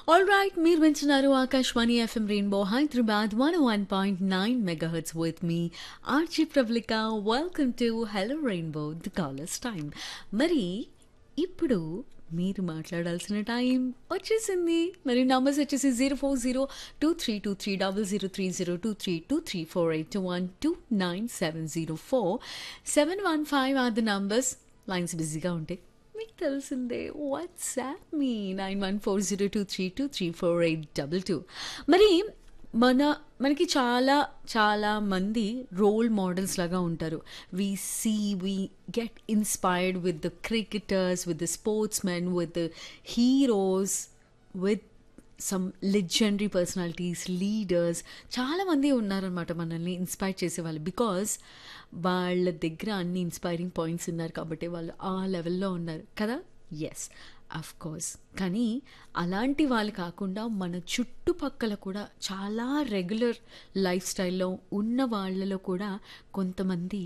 all right మీరు వింటున్నారు Akashvani FM rainbow Hyderabad one one point nine megahertz with మీ RJ ప్రబ్లిక welcome to hello rainbow the callers time మరి ఇప్పుడు మీరు మాట్లాడాల్సిన టైం వచ్చేసింది మరి నంబర్స్ వచ్చేసి zero four zero two three two three double zero three zero two three two three four eight one two nine seven zero four seven one five are the numbers lines బిజీగా ఉంటాయి మీకు తెలిసిందే WhatsApp మీ nine one four zero two three two three four eight double two మరి మన మనకి చాలా చాలా మంది రోల్ మోడల్స్ లాగా ఉంటారు we see we get inspired with the cricketers with the sportsmen with the heroes with some legendary personalities leaders చాలామంది ఉన్నారనమాట మనల్ని ఇన్స్పైర్ చేసేవాళ్ళు బికాజ్ వాళ్ళ దగ్గర అన్ని ఇన్స్పైరింగ్ పాయింట్స్ ఉన్నారు కాబట్టి వాళ్ళు ఆ లెవెల్లో ఉన్నారు కదా ఎస్ అఫ్ కోర్స్ కానీ అలాంటి వాళ్ళు కాకుండా మన చుట్టుపక్కల కూడా చాలా రెగ్యులర్ లైఫ్ స్టైల్లో ఉన్న వాళ్ళలో కూడా కొంతమంది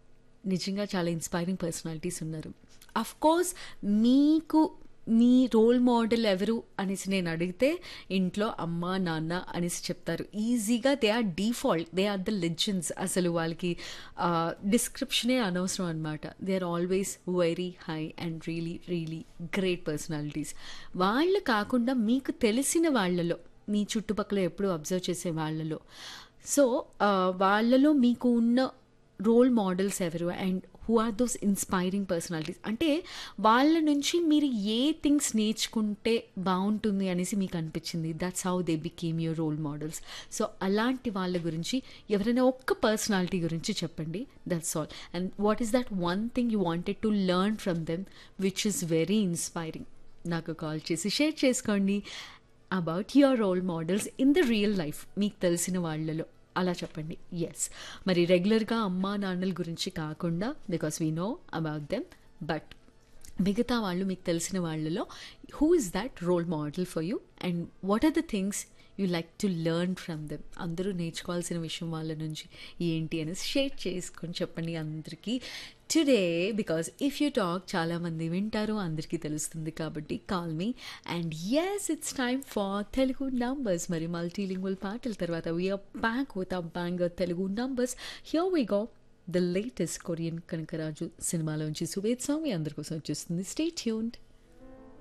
నిజంగా చాలా ఇన్స్పైరింగ్ పర్సనాలిటీస్ ఉన్నారు అఫ్ కోర్స్ మీకు మీ రోల్ మోడల్ ఎవరు అనేసి నేను అడిగితే ఇంట్లో అమ్మ నాన్న అనేసి చెప్తారు ఈజీగా they are default they are the legends అసలు వాళ్ళకి డిస్క్రిప్షనే అనవసరం అనమాట they are always very high and really really great personalities వాళ్ళు కాకుండా మీకు తెలిసిన వాళ్ళలో మీ చుట్టుపక్కల ఎప్పుడు అబ్జర్వ్ చేసే వాళ్ళలో సో వాళ్ళలో మీకు ఉన్న రోల్ మోడల్స్ ఎవరు and who are those inspiring personalities అంటే వాళ్ళ నుంచి మీరు ఏ థింగ్స్ నేర్చుకుంటే బాగుంటుంది అనేసి మీకు అనిపించింది that's how they became your role models so అలాంటి వాళ్ళ గురించి ఎవరైనా ఒక్క పర్సనాలిటీ గురించి చెప్పండి that's all and what is that one thing you wanted to learn from them which is very inspiring నాకు కాల్ చేసి షేర్ చేసుకోండి about your role models in the real life మీకు తెలిసిన వాళ్ళలో అలా చెప్పండి ఎస్ మరి రెగ్యులర్గా అమ్మా నాన్నల గురించి కాకుండా because we know about them but మిగతా వాళ్ళు మీకు తెలిసిన వాళ్ళలో who is that role model for you and what are the things you like to learn from them అందరూ నేర్చుకోవాల్సిన విషయం వాళ్ళ నుంచి ఏంటి అనేసి షేర్ చేసుకొని చెప్పండి అందరికీ today because if you talk చాలామంది వింటారు అందరికీ తెలుస్తుంది కాబట్టి call me and yes it's time for Telugu numbers మరి మల్టీలింగ్వల్ పాటల తర్వాత we're back with a bang Telugu numbers here we go the latest Korean Kanakaraju సినిమాలోంచి సువేద్ స్వామి అందరి కోసం వచ్చేస్తుంది స్టే ట్యూన్డ్